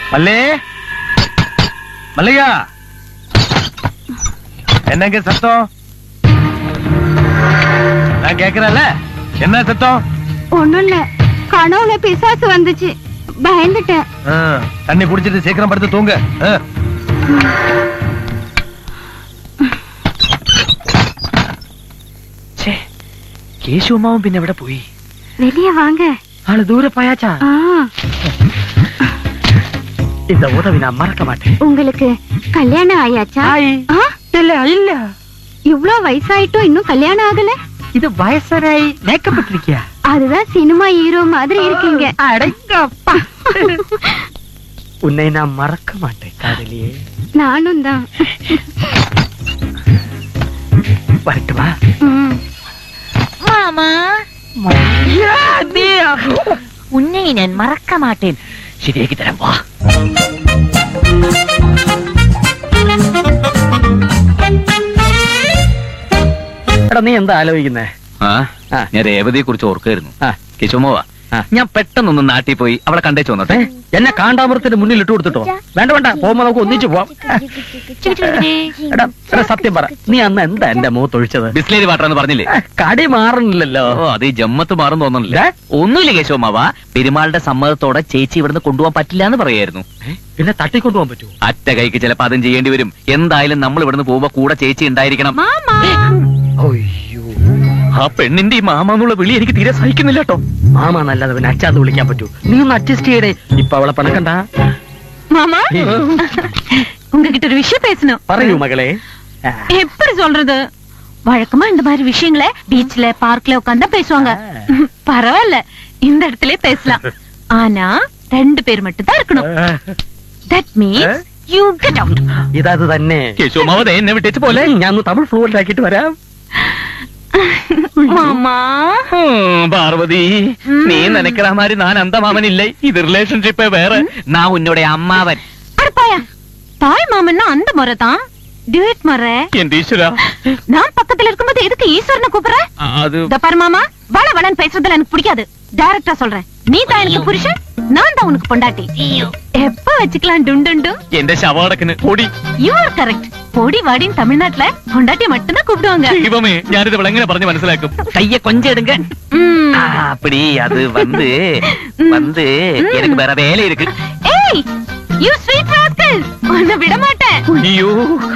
மல்லே மல்லையா என்னங்க சத்தம் நான் கேக்குறேன்ல என்ன சத்தம் ஒண்ணும் இல்ல கனவுல பிசாசு வந்துச்சு பயந்துட்டேன் ஆ, தண்ணி குடிச்சிட்டு சீக்கிரம் படுத்து தூங்க ஆ. കേശുമാവും പിന്നെ എവിടെ പോയി வெளியே வாங்க ആള് ദൂരെ പോയാച്ചാ ஆ, இந்த உதவி நான் மறக்க மாட்டேன் உங்களுக்கு கல்யாணம் ஆயாச்சா ஆயி. ஆ, இல்ல இல்ல இவ்ளோ வயசாயிட்டும் இன்னும் கல்யாணம் ஆகல இது வயசராய் மேக்கப் இருக்கியா அதுதான் சினிமா ஹீரோ மாதிரி இருக்கீங்க அடங்கப்பா உன்னை நான் மறக்க மாட்டேன் காதலியே நானும் தான் வரட்டுமா ம். മാമാ ഉന്നെ ഞാൻ മറക്ക മാട്ടേൻ ശരിയാക്കി തരാം വാ എടാ നീ എന്താ ആലോചിക്കുന്നേ ആ ആ. ഞാൻ രേവതിയെ കുറിച്ച് ഓർക്കായിരുന്നു ആ. കേശവമോവാ ആ. ഞാൻ പെട്ടെന്നൊന്ന് നാട്ടിൽ പോയി അവളെ കണ്ടേച്ചു വന്നോട്ടെ ഏ, എന്നെ കാണ്ടാമൃത്തിന്റെ മുന്നിൽ ഇട്ട് കൊടുത്തിട്ടോ വേണ്ട വേണ്ട പോകുമ്പോ നമുക്ക് ഒന്നിച്ചു പോവാം എടാ എടാ സത്യം പറ നീ അന്ന് എന്താ എന്റെ മുഖത്ത് ഒഴിച്ചത് ബിസ്ലേരി വാട്ടർ എന്ന് പറഞ്ഞില്ലേ ഏ, കടി മാറണില്ലല്ലോ ഓ അത് ഈ ജമ്മത്ത് മാറും തോന്നുന്നില്ല ദേ. ഒന്നുമില്ല കേശവമാവ പെരുമാളുടെ സമ്മതത്തോടെ ചേച്ചി ഇവിടുന്ന് കൊണ്ടുപോകാൻ പറ്റില്ല എന്ന് പറയായിരുന്നു പിന്നെ തട്ടിക്കൊണ്ടുപോകാൻ പറ്റുമോ അറ്റ കൈക്ക് ചിലപ്പോ അതും ചെയ്യേണ്ടി വരും എന്തായാലും നമ്മൾ ഇവിടുന്ന് പോകുമ്പോ കൂടെ ചേച്ചി ഉണ്ടായിരിക്കണം അയ്യോ ആ പെണ്ണിന്റെ ഈ മാമാന്നുള്ള വിളി എനിക്ക് തീരെ സഹിക്കുന്നില്ല കേട്ടോ മാമ നല്ലത് പിന്നെ അച്ഛാന്ന് വിളിക്കാൻ പറ്റൂ നീ ഒന്ന് അഡ്ജസ്റ്റ് ചെയ്യടേ ഇപ്പൊ അവളെ പണക്കണ്ട மாமா உங்ககிட்ட ஒரு விஷயம் பேசணும் പറയൂ മകളെ ആ, எப்படி சொல்றது வழக்கமா இந்த மாதிரி விஷயங்களை பீச்ல பார்க்ல உட்காந்தா பேசுவாங்க பரவாயில்ல இந்த இடத்துல பேசலாம் ஆனா ரெண்டு பேர் மட்டும் தான் இருக்கணும் that means you get out ഇതത് തന്നെ കേശവമാവ ദേ എന്നെ വിട്ടേച്ച് പോലെ ഞാൻ ഒന്ന് തമിഴ് ഫ്ലുവന്റ് ആക്കിയിട്ട് വരാം மாமா ഉം, പാർവതി നീ നനക്കറ മാതിരി ഞാൻ അന്തമാമനില്ലേ ഇത് റിലേഷൻഷിപ്പേ വേറെ നാ ഉന്നോടെ അമ്മാവൻ அடப்பாயா தாய் மாமன்னா அந்த முறை தான் டியூட் முறை എന്റെ ഈശ്വര நான் பக்கத்துல இருக்கும்போது எதுக்கு ஈஸ்வரனை கூப்பிடுற അത് இந்த பாரு மாமா வள வளன்னு பேசுறதுல எனக்கு பிடிக்காது டைரக்டா சொல்றேன் நீ தான் எனக்கு புருஷன் நான் தான் உனக்கு பொண்டாட்டி எப்ப வச்சுக்கலாம் டும் டும் டும் എന്റെ ശവടക്കിന് പൊടി யூ ஆர் கரெக்ட் பொடி வாடின்னு தமிழ்நாட்டுல பொண்டாட்டி மட்டும்தான் கூப்பிடுவாங்க ദൈവമേ ഞാനിത് ഇവിടെ എങ്ങനെ പറഞ്ഞ് മനസ്സിലാക്കും കയ്യെ കൊഞ്ചെടുങ്ക ம். ആ, അപ്പടി അത് വന്ന് വന്ന് എനിക്ക് വേറെ വേല ഇருக்கு ஏய் யூ ஸ்வீட் ராஸ்கல் உன்னை விட மாட்டேன் അയ്യോ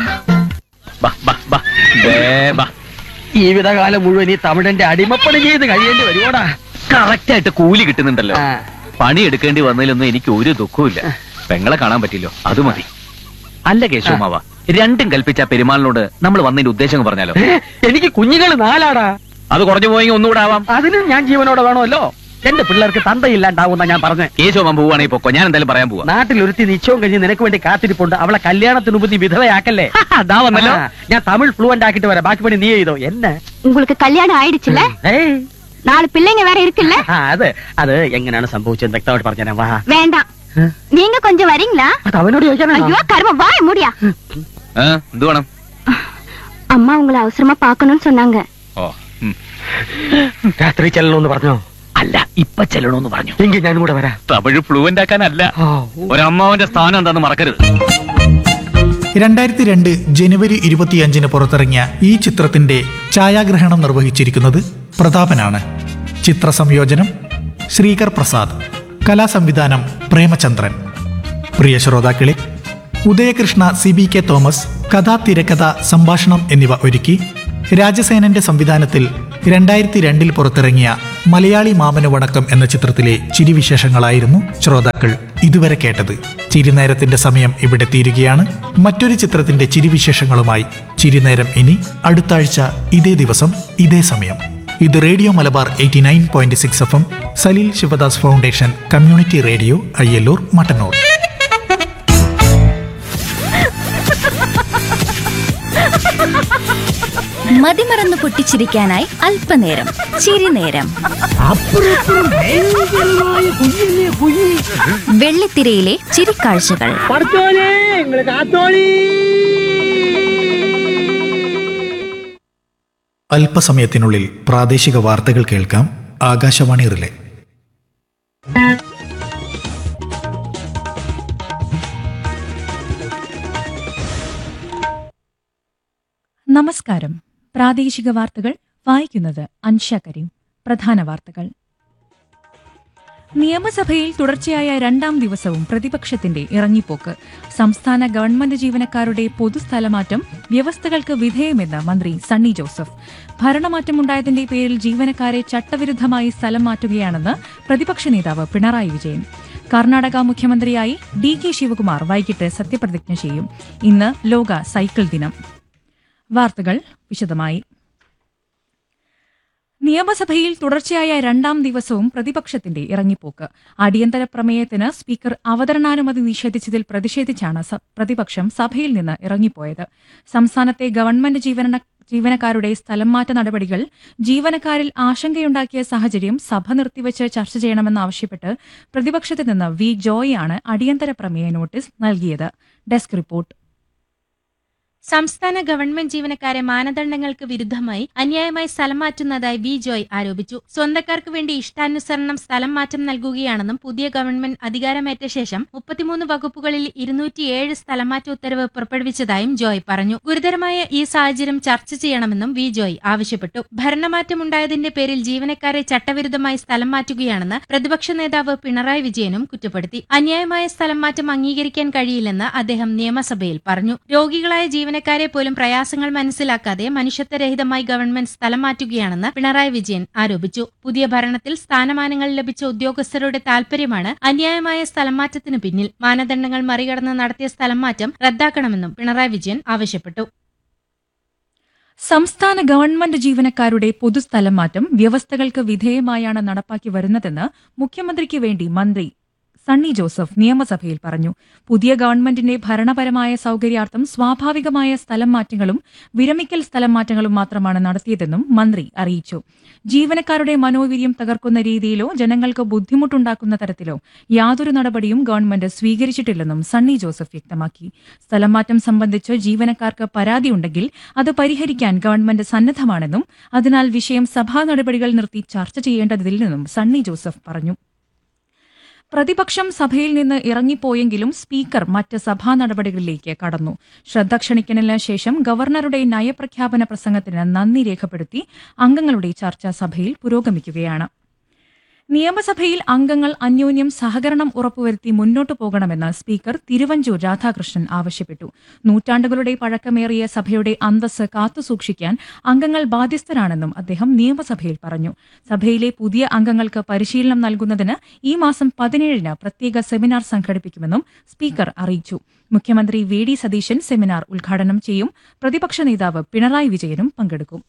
ബാ, ബാ, ബാ. ദേ, ബാ. ജീവിതകാലം മുഴുവൻ ഈ തമിഴന്റെ അടിമപ്പണി ചെയ്ത് കഴിയേണ്ടി വരുവോടാ കറക്റ്റ് ആയിട്ട് കൂലി കിട്ടുന്നുണ്ടല്ലോ ആ. പണി എടുക്കേണ്ടി വന്നതിലൊന്നും എനിക്ക് ഒരു ദുഃഖവും പെങ്ങളെ കാണാൻ പറ്റില്ലോ അത് മതി അല്ല കേശവമാവ രണ്ടും കൽപ്പിച്ച പെരുമാളിനോട് നമ്മൾ വന്നതിന്റെ ഉദ്ദേശം അങ്ങ് പറഞ്ഞാലോ ഏ, എനിക്ക് കുഞ്ഞുങ്ങൾ നാലാടാ അത് കുറഞ്ഞു പോയെങ്കിൽ ഒന്നുകൂടെ ആവാം അതിനും ഞാൻ ജീവനോടെ വേണമല്ലോ എന്റെ പിള്ളേർക്ക് തന്തയില്ലാണ്ടാവുന്ന ഞാൻ പറഞ്ഞേ കേശവമാൻ പോവാണെങ്കിൽ പൊക്കോ ഞാൻ എന്തായാലും പറയാൻ പോവാ നാട്ടിൽ ഒരുത്തി നിശ്ചയം കഴിഞ്ഞ് നിനക്ക് വേണ്ടി കാത്തിരിപ്പുണ്ട് അവളെ കല്യാണത്തിന് മുമ്പ് നീ വിധവയാക്കല്ലേ അതാ വന്നല്ലോ ആ, ഞാൻ തമിഴ് ഫ്ലുവന്റ് ആക്കിട്ട് വരാം ബാക്കി പണി നീ ചെയ്തോ എന്നെ உங்களுக்கு கல்யாணம் ஆயிடுச்சுல ഏയ് நாலு பிள்ளைங்க வேற இருக்குல்ல ആ, അത് അത് എങ്ങനെയാണ് സംഭവിച്ചത് വ്യക്തമായിട്ട് പറഞ്ഞേ വാ வேண்டாம் நீங்க கொஞ்சம் வரீங்களா അത് അവനോട് ചോദിക്കാനാ ஐயோ கரும வாய முடியா ഏ, എന്ത് വേണം அம்மா உங்களை அவசரமா பார்க்கணும்னு சொன்னாங்க ഓ ഉം. രാത്രി ചെല്ലണമെന്ന് പറഞ്ഞോ അല്ല ഇപ്പൊ ചെല്ലണോന്ന് പറഞ്ഞു എങ്കിൽ ഞാനും കൂടെ വരാം തമിഴ് ഫ്ലുവന്റ് ആക്കാനല്ല ഓ, ഒരമ്മാവന്റെ സ്ഥാനം എന്താന്ന് മറക്കരുത് രണ്ടായിരത്തി രണ്ട് ജനുവരി ഇരുപത്തിയഞ്ചിന് പുറത്തിറങ്ങിയ ഈ ചിത്രത്തിന്റെ ഛായാഗ്രഹണം നിർവഹിച്ചിരിക്കുന്നത് പ്രതാപനാണ് ചിത്ര സംയോജനം ശ്രീകർ പ്രസാദ് കലാസംവിധാനം പ്രേമചന്ദ്രൻ പ്രിയ ശ്രോതാക്കളെ Udayakrishna Siby K Thomas കഥാ തിരക്കഥ സംഭാഷണം എന്നിവ ഒരുക്കി രാജസേനന്റെ സംവിധാനത്തിൽ രണ്ടായിരത്തി രണ്ടിൽ പുറത്തിറങ്ങിയ മലയാളി മാമന് വണക്കം എന്ന ചിത്രത്തിലെ ചിരിവിശേഷങ്ങളായിരുന്നു ശ്രോതാക്കൾ ഇതുവരെ കേട്ടത് ചിരിനേരത്തിന്റെ സമയം ഇവിടെ തീരുകയാണ് മറ്റൊരു ചിത്രത്തിന്റെ ചിരിവിശേഷങ്ങളുമായി ചിരിനേരം ഇനി അടുത്ത ആഴ്ച ഇതേ ദിവസം ഇതേ സമയം ഇത് radio Malabar eighty nine point six F M Saleel Sivadas foundation community radio Ayyallur Mattannur മതിമറന്ന് പൊട്ടിച്ചിരിക്കാനായി അല്പനേരം ചിരിനേരം വെള്ളിത്തിരയിലെ ചിരിക്കാഴ്ചകൾ അല്പസമയത്തിനുള്ളിൽ പ്രാദേശിക വാർത്തകൾ കേൾക്കാം ആകാശവാണി റിലേ നമസ്കാരം പ്രാദേശിക വാർത്തകൾ വായിക്കുന്നത് അൻഷ കരീം പ്രധാന വാർത്തകൾ നിയമസഭയിൽ തുടർച്ചയായ രണ്ടാം ദിവസവും പ്രതിപക്ഷത്തിന്റെ ഇറങ്ങിപ്പോക്ക് സംസ്ഥാന ഗവൺമെന്റ് ജീവനക്കാരുടെ പൊതുസ്ഥലമാറ്റം വ്യവസ്ഥകൾക്ക് വിധേയമെന്ന് മന്ത്രി സണ്ണി ജോസഫ് ഭരണമാറ്റമുണ്ടായതിന്റെ പേരിൽ ജീവനക്കാരെ ചട്ടവിരുദ്ധമായി സ്ഥലം മാറ്റുകയാണെന്ന് പ്രതിപക്ഷ നേതാവ് പിണറായി വിജയൻ കർണാടക മുഖ്യമന്ത്രിയായി ഡി കെ ശിവകുമാർ വൈകിട്ട് സത്യപ്രതിജ്ഞ ചെയ്യും ഇന്ന് ലോക സൈക്കിൾ ദിനം വാർത്തകൾ വിശദമായി നിയമസഭയിൽ തുടർച്ചയായ രണ്ടാം ദിവസവും പ്രതിപക്ഷത്തിന്റെ ഇറങ്ങിപ്പോക്ക് അടിയന്തര പ്രമേയത്തിന് സ്പീക്കർ അവതരണാനുമതി നിഷേധിച്ചതിൽ പ്രതിഷേധിച്ചാണ് സ- പ്രതിപക്ഷം സഭയിൽ നിന്ന് ഇറങ്ങിപ്പോയത് സംസ്ഥാനത്തെ ഗവൺമെന്റ് ജീവന ജീവനക്കാരുടെ സ്ഥലം മാറ്റ നടപടികൾ ജീവനക്കാരിൽ ആശങ്കയുണ്ടാക്കിയ സാഹചര്യം സഭ നിർത്തിവച്ച് ചർച്ച ചെയ്യണമെന്നാവശ്യപ്പെട്ട് പ്രതിപക്ഷത്ത് നിന്ന് വി ജോയാണ് അടിയന്തര പ്രമേയ നോട്ടീസ് നൽകിയത് ഡെസ്ക് റിപ്പോർട്ട് സംസ്ഥാന ഗവൺമെന്റ് ജീവനക്കാരെ മാനദണ്ഡങ്ങൾക്ക് വിരുദ്ധമായി അന്യായമായി സ്ഥലം മാറ്റുന്നതായി വി ജോയ് ആരോപിച്ചു സ്വന്തക്കാർക്ക് വേണ്ടി ഇഷ്ടാനുസരണം സ്ഥലം മാറ്റം നൽകുകയാണെന്നും പുതിയ ഗവൺമെന്റ് അധികാരമേറ്റ ശേഷം മുപ്പത്തിമൂന്ന് വകുപ്പുകളിൽ ഇരുന്നൂറ്റിയേഴ് സ്ഥലമാറ്റ ഉത്തരവ് പുറപ്പെടുവിച്ചതായും ജോയ് പറഞ്ഞു ഗുരുതരമായ ഈ സാഹചര്യം ചർച്ച ചെയ്യണമെന്നും വി ജോയ് ആവശ്യപ്പെട്ടു ഭരണമാറ്റമുണ്ടായതിന്റെ പേരിൽ ജീവനക്കാരെ ചട്ടവിരുദ്ധമായി സ്ഥലം മാറ്റുകയാണെന്ന് പ്രതിപക്ഷ നേതാവ് പിണറായി വിജയനും കുറ്റപ്പെടുത്തി അന്യായമായ സ്ഥലം മാറ്റം അംഗീകരിക്കാൻ കഴിയില്ലെന്ന് അദ്ദേഹം നിയമസഭയിൽ പറഞ്ഞു രോഗികളായ ജീവനക്കാരെ പോലും പ്രയാസങ്ങൾ മനസ്സിലാക്കാതെ മനുഷ്യത്വരഹിതമായി ഗവൺമെന്റ് സ്ഥലം മാറ്റുകയാണെന്ന് പിണറായി വിജയൻ ആരോപിച്ചു പുതിയ ഭരണത്തിൽ സ്ഥാനമാനങ്ങൾ ലഭിച്ച ഉദ്യോഗസ്ഥരുടെ താൽപര്യമാണ് അന്യായമായ സ്ഥലം മാറ്റത്തിന് പിന്നിൽ മാനദണ്ഡങ്ങൾ മറികടന്ന് നടത്തിയ സ്ഥലം മാറ്റം റദ്ദാക്കണമെന്നും പിണറായി വിജയൻ ആവശ്യപ്പെട്ടു സംസ്ഥാന ഗവൺമെന്റ് ജീവനക്കാരുടെ പൊതുസ്ഥലം മാറ്റം വ്യവസ്ഥകൾക്ക് വിധേയമായാണ് നടപ്പാക്കി വരുന്നതെന്ന് മുഖ്യമന്ത്രിക്ക് വേണ്ടി മന്ത്രി സണ്ണി ജോസഫ് നിയമസഭയിൽ പറഞ്ഞു പുതിയ ഗവൺമെന്റിന്റെ ഭരണപരമായ സൌകര്യാർത്ഥം സ്വാഭാവികമായ സ്ഥലം മാറ്റങ്ങളും വിരമിക്കൽ സ്ഥലം മാറ്റങ്ങളും മാത്രമാണ് നടത്തിയതെന്നും മന്ത്രി അറിയിച്ചു ജീവനക്കാരുടെ മനോവീര്യം തകർക്കുന്ന രീതിയിലോ ജനങ്ങൾക്ക് ബുദ്ധിമുട്ടുണ്ടാക്കുന്ന തരത്തിലോ യാതൊരു നടപടിയും ഗവൺമെന്റ് സ്വീകരിച്ചിട്ടില്ലെന്നും സണ്ണി ജോസഫ് വ്യക്തമാക്കി സ്ഥലം മാറ്റം സംബന്ധിച്ച് ജീവനക്കാർക്ക് പരാതിയുണ്ടെങ്കിൽ അത് പരിഹരിക്കാൻ ഗവൺമെന്റ് സന്നദ്ധമാണെന്നും അതിനാൽ വിഷയം സഭാ നടപടികൾ നിർത്തി ചർച്ച ചെയ്യേണ്ടതില്ലെന്നും സണ്ണി ജോസഫ് പറഞ്ഞു പ്രതിപക്ഷം സഭയിൽ നിന്ന് ഇറങ്ങിപ്പോയെങ്കിലും സ്പീക്കർ മറ്റ് സഭാ നടപടികളിലേക്ക് കടന്നു ശ്രദ്ധ ക്ഷണിക്കലിന് ശേഷം ഗവർണറുടെ നയപ്രഖ്യാപന പ്രസംഗത്തിന് നന്ദി രേഖപ്പെടുത്തി അംഗങ്ങളുടെ ചർച്ച സഭയിൽ പുരോഗമിക്കുകയാണ് നിയമസഭയിൽ അംഗങ്ങൾ അന്യോന്യം സഹകരണം ഉറപ്പുവരുത്തി മുന്നോട്ടു പോകണമെന്ന് സ്പീക്കർ തിരുവഞ്ചൂർ രാധാകൃഷ്ണൻ ആവശ്യപ്പെട്ടു നൂറ്റാണ്ടുകളുടെ പഴക്കമേറിയ സഭയുടെ അന്തസ് കാത്തുസൂക്ഷിക്കാൻ അംഗങ്ങൾ ബാധ്യസ്ഥരാണെന്നും അദ്ദേഹം നിയമസഭയിൽ പറഞ്ഞു സഭയിലെ പുതിയ അംഗങ്ങൾക്ക് പരിശീലനം നൽകുന്നതിന് ഈ മാസം പതിനേഴിന് പ്രത്യേക സെമിനാർ സംഘടിപ്പിക്കുമെന്നും സ്പീക്കർ അറിയിച്ചു മുഖ്യമന്ത്രി വി ഡി സതീശൻ സെമിനാർ ഉദ്ഘാടനം ചെയ്യും പ്രതിപക്ഷ നേതാവ് പിണറായി വിജയനും പങ്കെടുക്കും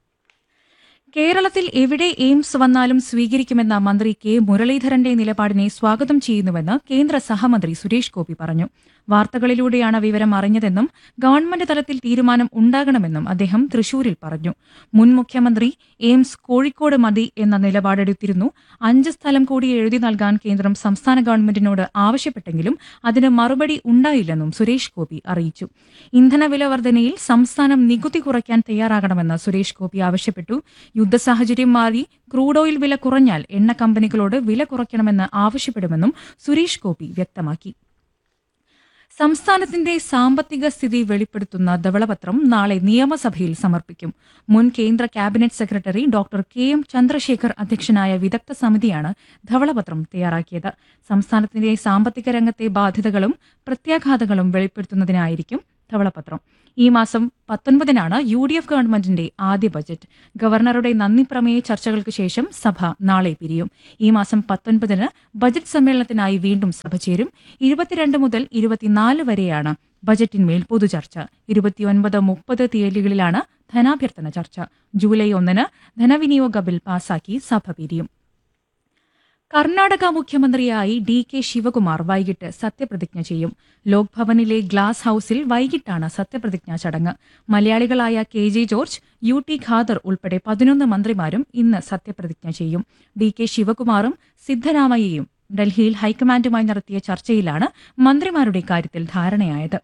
കേരളത്തിൽ എവിടെ എയിംസ് വന്നാലും സ്വീകരിക്കുമെന്ന മന്ത്രി കെ മുരളീധരന്റെ നിലപാടിനെ സ്വാഗതം ചെയ്യുന്നുവെന്ന് കേന്ദ്ര സഹമന്ത്രി സുരേഷ് ഗോപി പറഞ്ഞു വാർത്തകളിലൂടെയാണ് വിവരം അറിഞ്ഞതെന്നും ഗവൺമെന്റ് തലത്തിൽ തീരുമാനം ഉണ്ടാകണമെന്നും അദ്ദേഹം തൃശൂരിൽ പറഞ്ഞു മുൻ മുഖ്യമന്ത്രി എയിംസ് കോഴിക്കോട് മതി എന്ന നിലപാടെടുത്തിരുന്നു അഞ്ച് സ്ഥലം കൂടി എഴുതി നൽകാൻ കേന്ദ്രം സംസ്ഥാന ഗവൺമെന്റിനോട് ആവശ്യപ്പെട്ടെങ്കിലും അതിന് മറുപടി ഉണ്ടായില്ലെന്നും സുരേഷ് ഗോപി അറിയിച്ചു ഇന്ധനവില വർധനയിൽ സംസ്ഥാനം നികുതി കുറയ്ക്കാൻ തയ്യാറാകണമെന്ന് സുരേഷ് ഗോപി ആവശ്യപ്പെട്ടു യുദ്ധസാഹചര്യം മാറി ക്രൂഡ് ഓയിൽ വില കുറഞ്ഞാൽ എണ്ണ കമ്പനികളോട് വില കുറയ്ക്കണമെന്ന് ആവശ്യപ്പെടുമെന്നും സുരേഷ് ഗോപി വ്യക്തമാക്കി സംസ്ഥാനത്തിന്റെ സാമ്പത്തിക സ്ഥിതി വെളിപ്പെടുത്തുന്ന ധവളപത്രം നാളെ നിയമസഭയിൽ സമർപ്പിക്കും മുൻ കേന്ദ്ര cabinet secretary doctor K M Chandrasekhar അധ്യക്ഷനായ വിദഗ്ധ സമിതിയാണ് ധവളപത്രം തയ്യാറാക്കിയത് സംസ്ഥാനത്തിന്റെ സാമ്പത്തിക രംഗത്തെ ബാധ്യതകളും പ്രത്യാഘാതങ്ങളും വെളിപ്പെടുത്തുന്നതിനായിരിക്കും ധവളപത്രം ഈ മാസം പത്തൊൻപതിനാണ് യു ഡി എഫ് ഗവൺമെന്റിന്റെ ആദ്യ ബജറ്റ് ഗവർണറുടെ നന്ദി പ്രമേയ ചർച്ചകൾക്ക് ശേഷം സഭ നാളെ പിരിയും ഈ മാസം പത്തൊൻപതിന് ബജറ്റ് സമ്മേളനത്തിനായി വീണ്ടും സഭ ചേരും ഇരുപത്തിരണ്ട് മുതൽ ഇരുപത്തിനാല് വരെയാണ് ബജറ്റിന്മേൽ പൊതുചർച്ച ഇരുപത്തിയൊൻപത് മുപ്പത് തീയതികളിലാണ് ധനാഭ്യർത്ഥന ചർച്ച ജൂലൈ ഒന്നിന് ധനവിനിയോഗ ബിൽ പാസാക്കി സഭ പിരിയും കർണാടക മുഖ്യമന്ത്രിയായി ഡി കെ ശിവകുമാർ വൈകിട്ട് സത്യപ്രതിജ്ഞ ചെയ്യും ലോക്ഭവനിലെ ഗ്ലാസ് ഹൌസിൽ വൈകിട്ടാണ് സത്യപ്രതിജ്ഞാ ചടങ്ങ് മലയാളികളായ K J George U T Khader ഉൾപ്പെടെ പതിനൊന്ന് മന്ത്രിമാരും ഇന്ന് സത്യപ്രതിജ്ഞ ചെയ്യും ഡി കെ ശിവകുമാറും സിദ്ധരാമയ്യയും ഡൽഹിയിൽ ഹൈക്കമാൻഡുമായി നടത്തിയ ചർച്ചയിലാണ് മന്ത്രിമാരുടെ കാര്യത്തിൽ ധാരണയായത്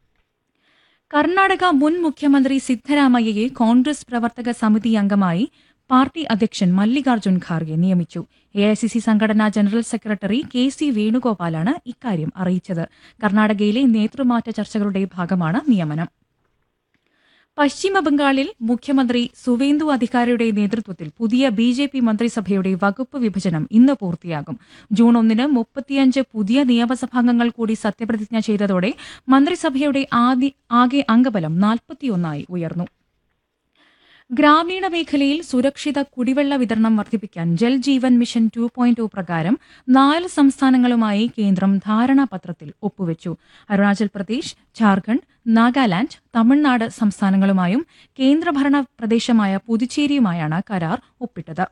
കർണാടക മുൻ മുഖ്യമന്ത്രി സിദ്ധരാമയ്യയെ കോൺഗ്രസ് പ്രവർത്തക സമിതി അംഗമായി പാർട്ടി അധ്യക്ഷൻ മല്ലികാർജ്ജുൻ ഖാർഗെ നിയമിച്ചു എ ഐ സി സി സംഘടനാ ജനറൽ സെക്രട്ടറി കെ സി വേണുഗോപാലാണ് ഇക്കാര്യം അറിയിച്ചത് കർണാടകയിലെ നേതൃമാറ്റ ചർച്ചകളുടെ ഭാഗമാണ് നിയമനം പശ്ചിമ ബംഗാളിൽ മുഖ്യമന്ത്രി സുവേന്ദു അധികാരിയുടെ നേതൃത്വത്തിൽ പുതിയ ബി ജെ പി മന്ത്രിസഭയുടെ വകുപ്പ് വിഭജനം ഇന്ന് പൂർത്തിയാകും ജൂൺ ഒന്നിന് മുപ്പത്തിയഞ്ച് പുതിയ നിയമസഭാംഗങ്ങൾ കൂടി സത്യപ്രതിജ്ഞ ചെയ്തതോടെ മന്ത്രിസഭയുടെ ആദ്യ ആകെ അംഗബലം നാൽപ്പത്തിയൊന്നായി ഉയർന്നു ഗ്രാമീണ മേഖലയിൽ സുരക്ഷിത കുടിവെള്ള വിതരണം വർദ്ധിപ്പിക്കാൻ Jal Jeevan mission two point പ്രകാരം നാല് സംസ്ഥാനങ്ങളുമായി കേന്ദ്രം ധാരണാപത്രത്തിൽ ഒപ്പുവെച്ചു അരുണാചൽ പ്രദേശ് ജാർഖണ്ഡ് നാഗാലാൻഡ് തമിഴ്നാട് സംസ്ഥാനങ്ങളുമായും കേന്ദ്രഭരണ പ്രദേശമായ പുതുച്ചേരിയുമായാണ് കരാർ ഒപ്പിട്ടത്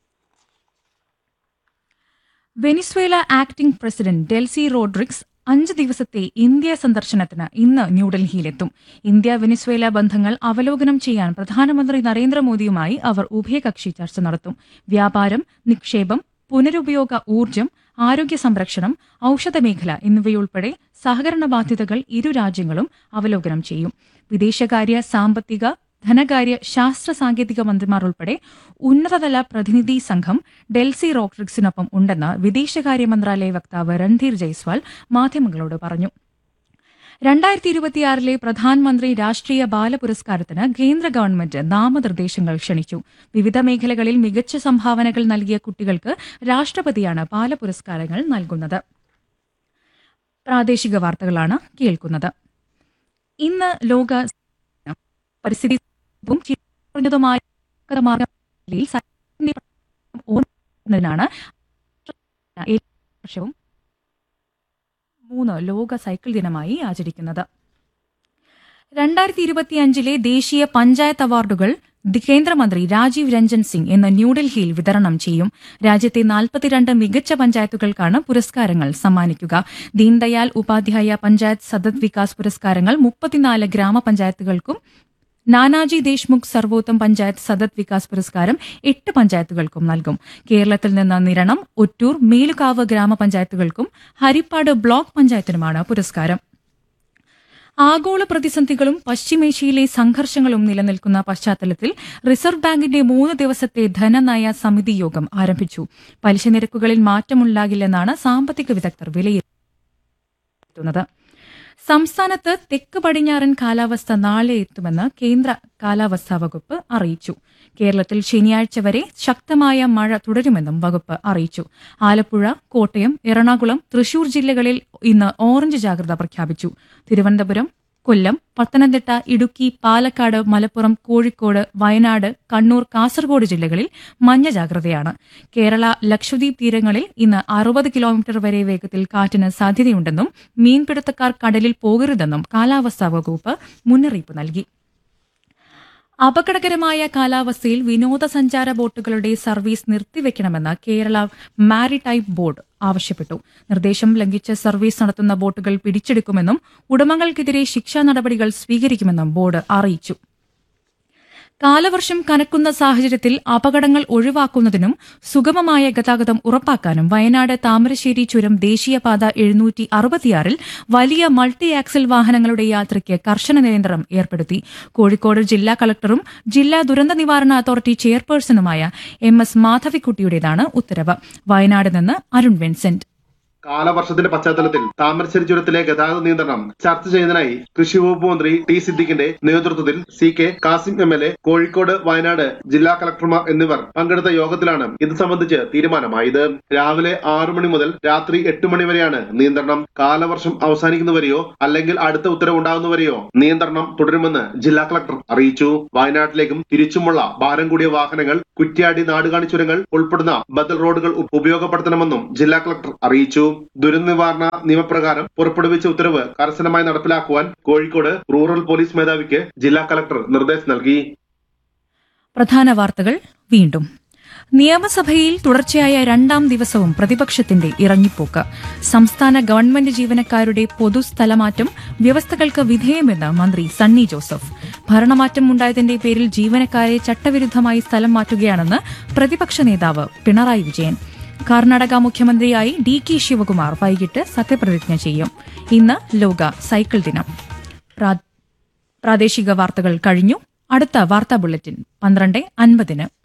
Venezuela acting president Delcy Rodriguez അഞ്ച് ദിവസത്തെ ഇന്ത്യ സന്ദർശനത്തിന് ഇന്ന് ന്യൂഡൽഹിയിലെത്തും ഇന്ത്യ വെനിസ്വേല ബന്ധങ്ങൾ അവലോകനം ചെയ്യാൻ പ്രധാനമന്ത്രി നരേന്ദ്രമോദിയുമായി അവർ ഉഭയകക്ഷി ചർച്ച നടത്തും വ്യാപാരം നിക്ഷേപം പുനരുപയോഗ ഊർജ്ജം ആരോഗ്യ സംരക്ഷണം ഔഷധ മേഖല എന്നിവയുൾപ്പെടെ സഹകരണ ബാധ്യതകൾ ഇരു രാജ്യങ്ങളും അവലോകനം ചെയ്യും വിദേശകാര്യ സാമ്പത്തിക ധനകാര്യ ശാസ്ത്ര സാങ്കേതിക മന്ത്രിമാർ ഉൾപ്പെടെ ഉന്നതതല പ്രതിനിധി സംഘം ഡെൽസി റോഡ്രിക്സിനൊപ്പം ഉണ്ടെന്ന് വിദേശകാര്യ മന്ത്രാലയ വക്താവ് രൺധീർ ജയ്സ്വാൾ മാധ്യമങ്ങളോട് പറഞ്ഞു രണ്ടായിരത്തി ഇരുപത്തിയാറിലെ പ്രധാനമന്ത്രി രാഷ്ട്രീയ ബാല പുരസ്കാരത്തിന് കേന്ദ്ര ഗവൺമെന്റ് നാമനിർദ്ദേശങ്ങൾ ക്ഷണിച്ചു വിവിധ മേഖലകളിൽ മികച്ച സംഭാവനകൾ നൽകിയ കുട്ടികൾക്ക് രാഷ്ട്രപതിയാണ് ബാല പുരസ്കാരങ്ങൾ നൽകുന്നത് പ്രാദേശിക വാർത്തകളാണ് കേൾക്കുന്നത് ഇന്ന് ലോക പരിസ്ഥിതി ും കുറഞ്ഞതുമായ മാർഗ്ഗങ്ങളിൽ സൈക്കിളിന്റെ ഓർമ്മതിനാണ് എല്ലാ വർഷവും മൂന്ന് ലോക സൈക്കിൾ ദിനമായി ആചരിക്കുന്നത് രണ്ടായിരത്തി ഇരുപത്തിയഞ്ചിലെ ദേശീയ പഞ്ചായത്ത് അവാർഡുകൾ ദി- കേന്ദ്രമന്ത്രി രാജീവ് രഞ്ജൻ സിംഗ് ഇന്ന് ന്യൂഡൽഹിയിൽ വിതരണം ചെയ്യും രാജ്യത്തെ നാൽപ്പത്തിരണ്ട് മികച്ച പഞ്ചായത്തുകൾക്കാണ് പുരസ്കാരങ്ങൾ സമ്മാനിക്കുക ദീൻദയാൽ ഉപാധ്യായ പഞ്ചായത്ത് സദത് വികാസ് പുരസ്കാരങ്ങൾ മുപ്പത്തിനാല് ഗ്രാമപഞ്ചായത്തുകൾക്കും നാനാജി ദേശ്മുഖ് സർവോത്തം പഞ്ചായത്ത് സദത് വികാസ് പുരസ്കാരം എട്ട് പഞ്ചായത്തുകൾക്കും നൽകും കേരളത്തിൽ നിന്ന് നിരണം ഒറ്റൂർ മേലുകാവ് ഗ്രാമപഞ്ചായത്തുകൾക്കും ഹരിപ്പാട് ബ്ലോക്ക് പഞ്ചായത്തിനുമാണ് പുരസ്കാരം ആഗോള പ്രതിസന്ധികളും പശ്ചിമേഷ്യയിലെ സംഘർഷങ്ങളും നിലനിൽക്കുന്ന പശ്ചാത്തലത്തിൽ റിസർവ് ബാങ്കിന്റെ മൂന്ന് ദിവസത്തെ ധനനയ സമിതി യോഗം ആരംഭിച്ചു പലിശ നിരക്കുകളിൽ മാറ്റമുണ്ടാകില്ലെന്നാണ് സാമ്പത്തിക വിദഗ്ധർ വിലയിരുത്തുന്നത് സംസ്ഥാനത്ത് തെക്ക് പടിഞ്ഞാറൻ കാലാവസ്ഥ നാളെ എത്തുമെന്ന് കേന്ദ്ര കാലാവസ്ഥാ വകുപ്പ് അറിയിച്ചു കേരളത്തിൽ ശനിയാഴ്ച വരെ ശക്തമായ മഴ തുടരുമെന്നും വകുപ്പ് അറിയിച്ചു ആലപ്പുഴ കോട്ടയം എറണാകുളം തൃശൂർ ജില്ലകളിൽ ഇന്ന് ഓറഞ്ച് ജാഗ്രത പ്രഖ്യാപിച്ചു തിരുവനന്തപുരം കൊല്ലം പത്തനംതിട്ട ഇടുക്കി പാലക്കാട് മലപ്പുറം കോഴിക്കോട് വയനാട് കണ്ണൂർ കാസർഗോഡ് ജില്ലകളിൽ മഞ്ഞ ജാഗ്രതയാണ് കേരള ലക്ഷദ്വീപ് തീരങ്ങളിൽ ഇന്ന് അറുപത് കിലോമീറ്റർ വരെ വേഗത്തിൽ കാറ്റിന് സാധ്യതയുണ്ടെന്നും മീൻപിടുത്തക്കാർ കടലിൽ പോകരുതെന്നും കാലാവസ്ഥാ വകുപ്പ് മുന്നറിയിപ്പ് നൽകി അപകടകരമായ കാലാവസ്ഥയിൽ വിനോദസഞ്ചാര ബോട്ടുകളുടെ സർവീസ് നിർത്തിവെക്കണമെന്ന് കേരള മാരിടൈം ബോർഡ് ആവശ്യപ്പെട്ടു നിർദ്ദേശം ലംഘിച്ച് സർവീസ് നടത്തുന്ന ബോട്ടുകൾ പിടിച്ചെടുക്കുമെന്നും ഉടമകൾക്കെതിരെ ശിക്ഷാ നടപടികൾ സ്വീകരിക്കുമെന്നും ബോർഡ് അറിയിച്ചു കാലവർഷം കനക്കുന്ന സാഹചര്യത്തിൽ അപകടങ്ങൾ ഒഴിവാക്കുന്നതിനും സുഗമമായ ഗതാഗതം ഉറപ്പാക്കാനും വയനാട് താമരശ്ശേരി ചുരം ദേശീയപാത എഴുന്നൂറ്റി അറുപത്തിയാറിൽ വലിയ മൾട്ടി ആക്സിൽ വാഹനങ്ങളുടെ യാത്രയ്ക്ക് കർശന നിയന്ത്രണം ഏർപ്പെടുത്തി കോഴിക്കോട് ജില്ലാ കളക്ടറും ജില്ലാ ദുരന്ത നിവാരണ അതോറിറ്റി ചെയർപേഴ്സണുമായ എം എസ് മാധവിക്കുട്ടിയുടേതാണ് ഉത്തരവ് വയനാട് നിന്ന് അരുൺ വിൻസെന്റ് കാലവർഷത്തിന്റെ പശ്ചാത്തലത്തിൽ താമരശ്ശേരി ചുരത്തിലെ ഗതാഗത നിയന്ത്രണം ചർച്ച ചെയ്യുന്നതിനായി കൃഷി വകുപ്പ് മന്ത്രി ടി സിദ്ദിഖിന്റെ നേതൃത്വത്തിൽ C K Kasim M L A Kozhikode Wayanad ജില്ലാ കളക്ടർമാർ എന്നിവർ പങ്കെടുത്ത യോഗത്തിലാണ് ഇത് സംബന്ധിച്ച് തീരുമാനമായത് രാവിലെ ആറു മണി മുതൽ രാത്രി എട്ട് മണി വരെയാണ് നിയന്ത്രണം കാലവർഷം അവസാനിക്കുന്നവരെയോ അല്ലെങ്കിൽ അടുത്ത ഉത്തരവുണ്ടാകുന്നവരെയോ നിയന്ത്രണം തുടരുമെന്ന് ജില്ലാ കളക്ടർ അറിയിച്ചു വയനാട്ടിലേക്കും തിരിച്ചുമുള്ള ഭാരം കൂടിയ വാഹനങ്ങൾ കുറ്റ്യാടി നാടുകാണി ചുരങ്ങൾ ഉൾപ്പെടുന്ന ബദൽ റോഡുകൾ ഉ- ഉപയോഗപ്പെടുത്തണമെന്നും ജില്ലാ കളക്ടർ അറിയിച്ചു ദുരന്ത നിവാരണ നിയമപ്രകാരം പുറപ്പെടുവിച്ച ഉത്തരവ് കർശനമായി നടപ്പിലാക്കുവാൻ കോഴിക്കോട് റൂറൽ പോലീസ് മേധാവിക്ക് ജില്ലാ കളക്ടർ നിർദ്ദേശം നൽകി പ്രധാന വാർത്തകൾ വീണ്ടും നിയമസഭയിൽ തുടർച്ചയായ രണ്ടാം ദിവസവും പ്രതിപക്ഷത്തിന്റെ ഇറങ്ങിപ്പോക്ക് സംസ്ഥാന ഗവൺമെന്റ് ജീവനക്കാരുടെ പൊതുസ്ഥലമാറ്റം വ്യവസ്ഥകൾക്ക് വിധേയമെന്ന് മന്ത്രി സണ്ണി ജോസഫ് ഭരണമാറ്റം ഉണ്ടായതിന്റെ പേരിൽ ജീവനക്കാരെ ചട്ടവിരുദ്ധമായി സ്ഥലം മാറ്റുകയാണെന്ന് പ്രതിപക്ഷ നേതാവ് പിണറായി വിജയൻ കർണാടക മുഖ്യമന്ത്രിയായി ഡി കെ ശിവകുമാർ വൈകിട്ട് സത്യപ്രതിജ്ഞ ചെയ്യും ഇന്ന് ലോക സൈക്കിൾ ദിനം പ്രാ- പ്രാദേശിക വാർത്തകൾ കഴിഞ്ഞു അടുത്ത വാർത്താ ബുള്ളറ്റിൻ പന്ത്രണ്ട് അൻപതിന്